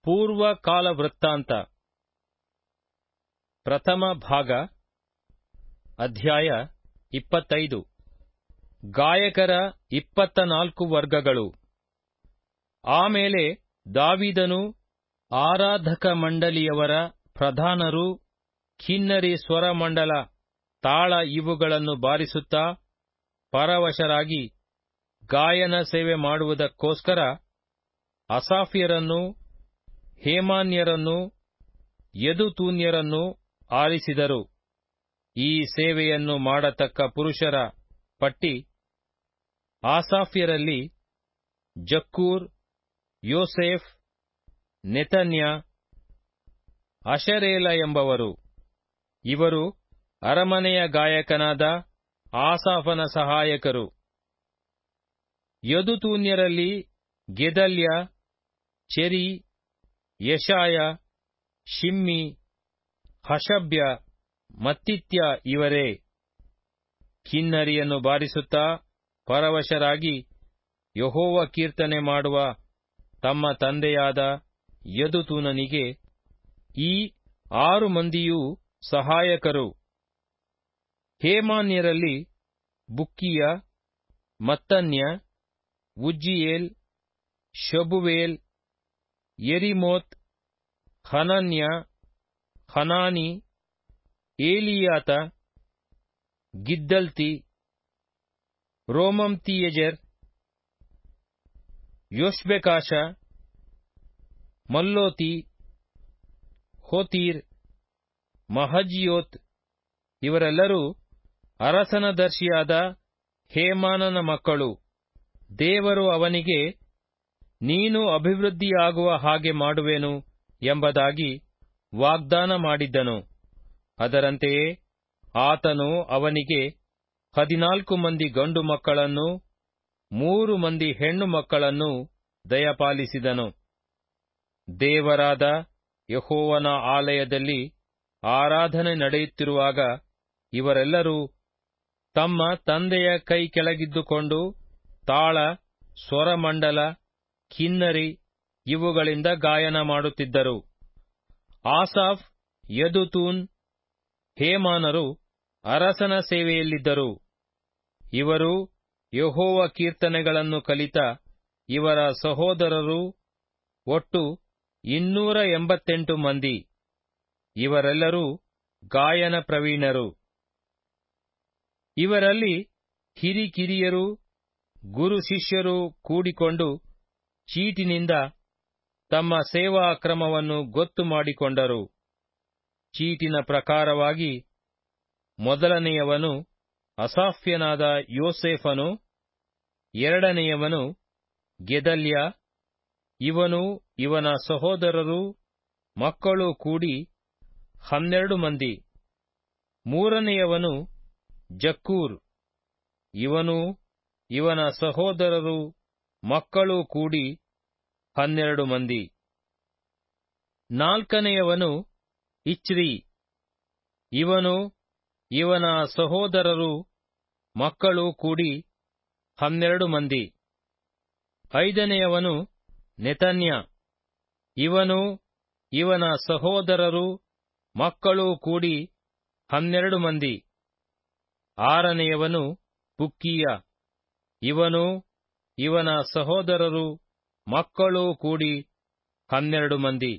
ಪೂರ್ವಕಾಲ ವೃತ್ತಾಂತ ಪ್ರಥಮ ಭಾಗ ಅಧ್ಯಾಯ ಇಪ್ಪತ್ತೈದು ಗಾಯಕರ ಇಪ್ಪತ್ತ ನಾಲ್ಕು ವರ್ಗಗಳು ಆಮೇಲೆ ದಾವಿದನು ಆರಾಧಕ ಮಂಡಳಿಯವರ ಪ್ರಧಾನರು ಕಿನ್ನರಿ ಸ್ವರಮಂಡಲ ತಾಳ ಇವುಗಳನ್ನು ಬಾರಿಸುತ್ತಾ ಪರವಶರಾಗಿ ಗಾಯನ ಸೇವೆ ಮಾಡುವುದಕ್ಕೋಸ್ಕರ ಅಸಾಫ್ಯರನ್ನು ಹೇಮಾನ್ಯರನ್ನು ಯದುತೂನ್ಯರನ್ನು ಆರಿಸಿದರು ಈ ಸೇವೆಯನ್ನು ಮಾಡತಕ್ಕ ಪುರುಷರ ಪಟ್ಟಿ ಆಸಾಫ್ಯರಲ್ಲಿ ಜಕ್ಕೂರ್ ಯೋಸೇಫ್ ನೆತನ್ಯ ಅಶರೇಲ ಎಂಬವರು ಇವರು ಅರಮನೆಯ ಗಾಯಕನಾದ ಆಸಾಫನ ಸಹಾಯಕರು ಯದುತೂನ್ಯರಲ್ಲಿ ಗೆದಲ್ಯ ಚೆರಿ ಯಶಾಯ ಶಿಮ್ಮಿ ಹಷಬ್ಯ ಮತ್ತಿತ್ಯ ಇವರೇ ಕಿನ್ನರಿಯನ್ನು ಬಾರಿಸುತ್ತಾ ಪರವಶರಾಗಿ ಯಹೋವ ಕೀರ್ತನೆ ಮಾಡುವ ತಮ್ಮ ತಂದೆಯಾದ ಯದುತೂನನಿಗೆ ಈ ಆರು ಮಂದಿಯೂ ಸಹಾಯಕರು ಹೇಮಾನ್ಯರಲ್ಲಿ ಬುಕ್ಕಿಯ ಮತ್ತನ್ಯ ಉಜ್ಜಿಯೇಲ್ ಶಬುವೇಲ್ ಯೆರಿಮೋತ್ ಹನನ್ಯ ಹನಾನಿ ಏಲಿಯಾತ ಗಿದ್ದಲ್ತಿ ರೋಮಂತಿಯೆಜೆರ್ ಯೋಷ್ಬೆಕಾಶ ಮಲ್ಲೋತಿ ಹೋತೀರ್ ಮಹಜಿಯೋತ್ ಇವರೆಲ್ಲರೂ ಅರಸನ ದರ್ಶಿಯಾದ ಹೇಮಾನನ ಮಕ್ಕಳು ದೇವರು ಅವನಿಗೆ ನೀನು ಅಭಿವೃದ್ಧಿಯಾಗುವ ಹಾಗೆ ಮಾಡುವೆನು ಎಂಬುದಾಗಿ ವಾಗ್ದಾನ ಮಾಡಿದ್ದನು ಅದರಂತೆಯೇ ಆತನು ಅವನಿಗೆ ಹದಿನಾಲ್ಕು ಮಂದಿ ಗಂಡು ಮಕ್ಕಳನ್ನು ಮೂರು ಮಂದಿ ಹೆಣ್ಣು ಮಕ್ಕಳನ್ನು ದಯಪಾಲಿಸಿದನು ದೇವರಾದ ಯಹೋವನ ಆಲಯದಲ್ಲಿ ಆರಾಧನೆ ನಡೆಯುತ್ತಿರುವಾಗ ಇವರೆಲ್ಲರೂ ತಮ್ಮ ತಂದೆಯ ಕೈ ಕೆಳಗಿದ್ದುಕೊಂಡು ತಾಳ ಸ್ವರಮಂಡಲ ಕಿನ್ನರಿ ಇವುಗಳಿಂದ ಗಾಯನ ಮಾಡುತ್ತಿದ್ದರು ಆಸಾಫ್ ಯದುತೂನ್ ಹೇಮಾನರು ಅರಸನ ಸೇವೆಯಲ್ಲಿದ್ದರು ಇವರು ಯಹೋವ ಕೀರ್ತನೆಗಳನ್ನು ಕಲಿತ ಇವರ ಸಹೋದರರು ಒಟ್ಟು ಇನ್ನೂರ ಎಂಬತ್ತೆಂಟು ಮಂದಿ ಇವರೆಲ್ಲರೂ ಗಾಯನ ಪ್ರವೀಣರು ಇವರಲ್ಲಿ ಹಿರಿಕಿರಿಯರು ಗುರು ಶಿಷ್ಯರು ಕೂಡಿಕೊಂಡು ಚೀಟಿನಿಂದ ತಮ್ಮ ಸೇವಾ ಕ್ರಮವನ್ನು ಗೊತ್ತು ಮಾಡಿಕೊಂಡರು ಚೀಟಿನ ಪ್ರಕಾರವಾಗಿ ಮೊದಲನೆಯವನು ಅಸಾಫ್ಯನಾದ ಯೋಸೇಫನು ಎರಡನೆಯವನು ಗೆದಲ್ಯ ಇವನು ಇವನ ಸಹೋದರರು ಮಕ್ಕಳು ಕೂಡಿ ಹನ್ನೆರಡು ಮಂದಿ ಮೂರನೆಯವನು ಜಕ್ಕೂರ್ ಇವನು ಇವನ ಸಹೋದರರು ಮಕ್ಕಳು ಕೂಡಿ ಹನ್ನೆರಡು ಮಂದಿ ನಾಲ್ಕನೆಯವನು ಇಚ್ರಿ ಇವನು ಇವನ ಸಹೋದರರು ಮಕ್ಕಳು ಕೂಡಿ ಹನ್ನೆರಡು ಮಂದಿ ಐದನೆಯವನು ನೆತನ್ಯ ಇವನು ಇವನ ಸಹೋದರರು ಮಕ್ಕಳು ಕೂಡಿ ಹನ್ನೆರಡು ಮಂದಿ ಆರನೆಯವನು ಬುಕ್ಕಿಯ ಇವನು ಇವನ ಸಹೋದರರು ಮಕ್ಕಳು ಕೂಡಿ ಹನ್ನೆರಡು ಮಂದಿ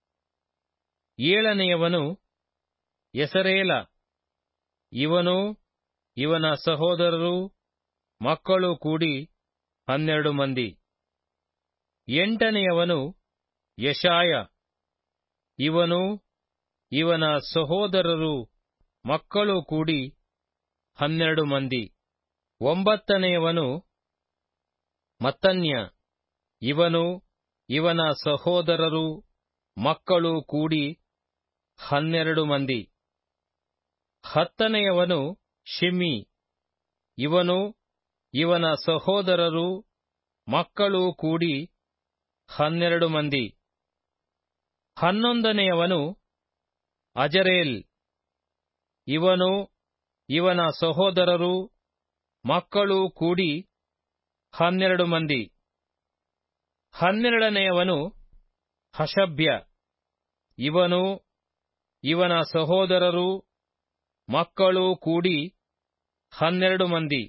ಏಳನೆಯವನು ಎಸರೇಲ ಇವನು ಇವನ ಸಹೋದರರು ಮಕ್ಕಳು ಕೂಡಿ ಹನ್ನೆರಡು ಮಂದಿ ಎಂಟನೆಯವನು ಯಶಾಯ ಇವನು ಇವನ ಸಹೋದರರು ಮಕ್ಕಳು ಕೂಡಿ ಹನ್ನೆರಡು ಮಂದಿ ಒಂಬತ್ತನೆಯವನು ಮತ್ತನ್ಯ ಇವನು ಇವನ ಸಹೋದರರು ಮಕ್ಕಳು ಕೂಡಿ ಹನ್ನೆರಡು ಮಂದಿ ಹತ್ತನೆಯವನು ಶಿಮ್ಮಿ ಇವನು ಇವನ ಸಹೋದರರು ಮಕ್ಕಳು ಕೂಡಿ ಹನ್ನೆರಡು ಮಂದಿ ಹನ್ನೊಂದನೆಯವನು ಅಜರೇಲ್ ಇವನು ಇವನ ಸಹೋದರರು ಮಕ್ಕಳು ಕೂಡಿ ಹನ್ನೆರಡು ಮಂದಿ ಹನ್ನೆರಡನೆಯವನು ಹಷಬ್ಯ ಇವನು ಇವನ ಸಹೋದರರು ಮಕ್ಕಳು ಕೂಡಿ ಹನ್ನೆರಡು ಮಂದಿ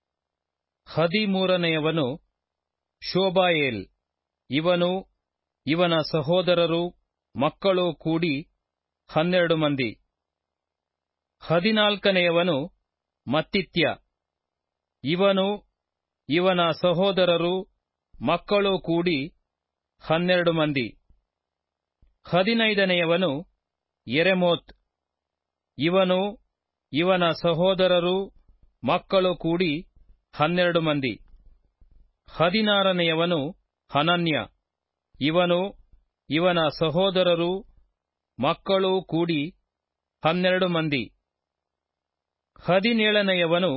ಹದಿಮೂರನೆಯವನು ಶೋಬಾಯೇಲ್ ಇವನು ಇವನ ಸಹೋದರರು ಮಕ್ಕಳು ಕೂಡಿ ಹನ್ನೆರಡು ಮಂದಿ ಹದಿನಾಲ್ಕನೆಯವನು ಮತ್ತಿತ್ಯ ಇವನು ಇವನ ಸಹೋದರರು ಮಕ್ಕಳು ಕೂಡಿ ಹನ್ನೆರಡು ಮಂದಿ ಹದಿನೈದನೆಯವನು ಎರೆಮೋತ್ ಇವನು ಇವನ ಸಹೋದರರು ಮಕ್ಕಳು ಕೂಡಿ ಹನ್ನೆರಡು ಮಂದಿ ಹದಿನಾರನೆಯವನು ಹನನ್ಯ ಇವನು ಇವನ ಸಹೋದರರು ಮಕ್ಕಳು ಕೂಡಿ ಹನ್ನೆರಡು ಮಂದಿ ಹದಿನೇಳನೆಯವನು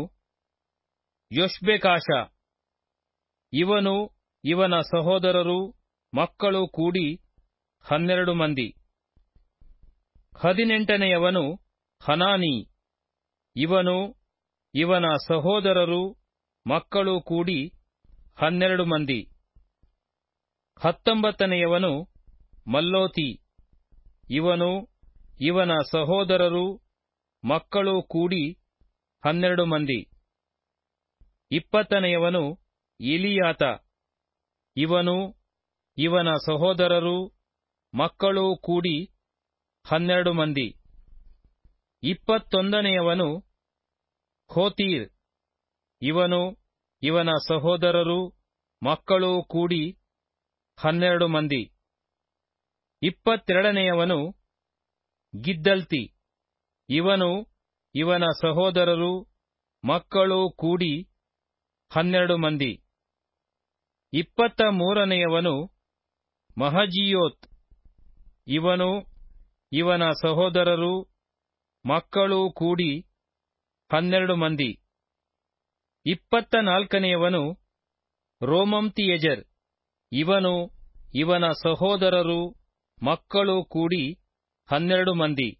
ಯೊಷ್ಬೆಕಾಶ ಇವನು ಇವನ ಸಹೋದರರು ಮಕ್ಕಳು ಕೂಡಿ ಹನ್ನೆರಡು ಮಂದಿ ಹದಿನೆಂಟನೆಯವನು ಹನಾನಿ ಇವನು ಇವನ ಸಹೋದರರು ಮಕ್ಕಳು ಕೂಡಿ ಹನ್ನೆರಡು ಮಂದಿ ಹತ್ತೊಂಬತ್ತನೆಯವನು ಮಲ್ಲೋತಿ ಇವನು ಇವನ ಸಹೋದರರು ಮಕ್ಕಳು ಕೂಡಿ ಹನ್ನೆರಡು ಮಂದಿ ಇಪ್ಪತ್ತನೆಯವನು ಇಲಿಯಾತ ಇವನು ಇವನ ಸಹೋದರರು ಮಕ್ಕಳು ಕೂಡಿ ಹನ್ನೆರಡು ಮಂದಿ ಇಪ್ಪತ್ತೊಂದನೆಯವನು ಹೋತೀರ್ ಇವನು ಇವನ ಸಹೋದರರು ಮಕ್ಕಳು ಕೂಡಿ ಹನ್ನೆರಡು ಮಂದಿ ಇಪ್ಪತ್ತೆರಡನೆಯವನು ಗಿದ್ದಲ್ತಿ ಇವನು ಇವನ ಸಹೋದರರು ಮಕ್ಕಳು ಕೂಡಿ ಹನ್ನೆರಡು ಮಂದಿ ಇಪ್ಪತ್ತ ಮೂರನೆಯವನು ಮಹಜಿಯೋತ್ ಇವನು ಇವನ ಸಹೋದರರು ಮಕ್ಕಳು ಕೂಡಿ ಹನ್ನೆರಡು ಮಂದಿ ಇಪ್ಪತ್ತ ನಾಲ್ಕನೆಯವನು ರೋಮಂತಿಯಜರ್ ಇವನು ಇವನ ಸಹೋದರರು ಮಕ್ಕಳು ಕೂಡಿ ಹನ್ನೆರಡು ಮಂದಿ